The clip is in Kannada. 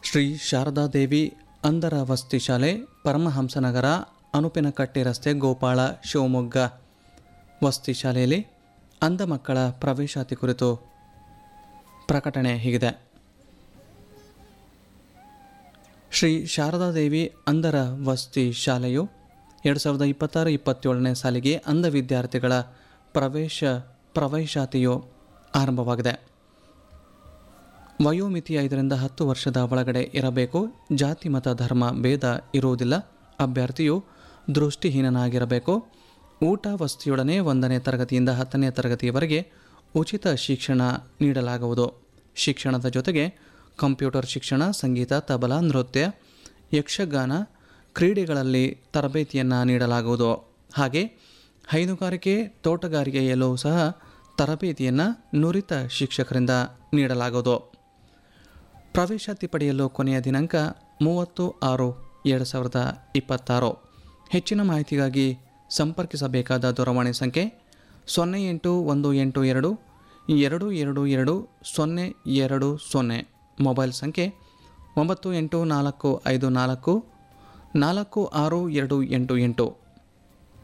ಶ್ರೀ ಶಾರದಾದೇವಿ ಅಂಧರ ವಸತಿ ಶಾಲೆ ಪರಮಹಂಸನಗರ ಅನುಪಿನಕಟ್ಟೆ ರಸ್ತೆ ಗೋಪಾಳ ಶಿವಮೊಗ್ಗ ವಸತಿ ಶಾಲೆಯಲ್ಲಿ ಅಂಧ ಮಕ್ಕಳ ಪ್ರವೇಶಾತಿ ಕುರಿತು ಪ್ರಕಟಣೆ ಹೀಗಿದೆ ಶ್ರೀ ಶಾರದಾದೇವಿ ಅಂಧರ ವಸತಿ ಶಾಲೆಯು ಎರಡು ಸಾವಿರದ ಇಪ್ಪತ್ತಾರು ಇಪ್ಪತ್ತೇಳನೇ ಸಾಲಿಗೆ ಅಂಧ ವಿದ್ಯಾರ್ಥಿಗಳ ಪ್ರವೇಶ ಪ್ರವೇಶಾತಿಯು ಆರಂಭವಾಗಿದೆ ವಯೋಮಿತಿ ಐದರಿಂದ ಹತ್ತು ವರ್ಷದ ಒಳಗಡೆ ಇರಬೇಕು ಜಾತಿ ಮತ ಧರ್ಮ ಭೇದ ಇರುವುದಿಲ್ಲ ಅಭ್ಯರ್ಥಿಯು ದೃಷ್ಟಿಹೀನನಾಗಿರಬೇಕು ಊಟ ವಸತಿಯೊಡನೆ ಒಂದನೇ ತರಗತಿಯಿಂದ ಹತ್ತನೇ ತರಗತಿಯವರೆಗೆ ಉಚಿತ ಶಿಕ್ಷಣ ನೀಡಲಾಗುವುದು ಶಿಕ್ಷಣದ ಜೊತೆಗೆ ಕಂಪ್ಯೂಟರ್ ಶಿಕ್ಷಣ ಸಂಗೀತ ತಬಲಾ ನೃತ್ಯ ಯಕ್ಷಗಾನ ಕ್ರೀಡೆಗಳಲ್ಲಿ ತರಬೇತಿಯನ್ನು ನೀಡಲಾಗುವುದು ಹಾಗೆ ಹೈನುಗಾರಿಕೆ ತೋಟಗಾರಿಕೆಯಲ್ಲೂ ಸಹ ತರಬೇತಿಯನ್ನು ನುರಿತ ಶಿಕ್ಷಕರಿಂದ ನೀಡಲಾಗುವುದು ಪ್ರವೇಶಾತಿ ಪಡೆಯಲು ಕೊನೆಯ ದಿನಾಂಕ ಮೂವತ್ತು ಆರು ಎರಡು ಸಾವಿರದ ಇಪ್ಪತ್ತಾರು ಹೆಚ್ಚಿನ ಮಾಹಿತಿಗಾಗಿ ಸಂಪರ್ಕಿಸಬೇಕಾದ ದೂರವಾಣಿ ಸಂಖ್ಯೆ ಸೊನ್ನೆ ಎಂಟು ಒಂದು ಎಂಟು ಎರಡು ಎರಡು ಎರಡು ಎರಡು ಸೊನ್ನೆ ಎರಡು ಸೊನ್ನೆ ಮೊಬೈಲ್ ಸಂಖ್ಯೆ ಒಂಬತ್ತು ಎಂಟು ನಾಲ್ಕು ಐದು ನಾಲ್ಕು ನಾಲ್ಕು ಆರು ಎರಡು ಎಂಟು ಎಂಟು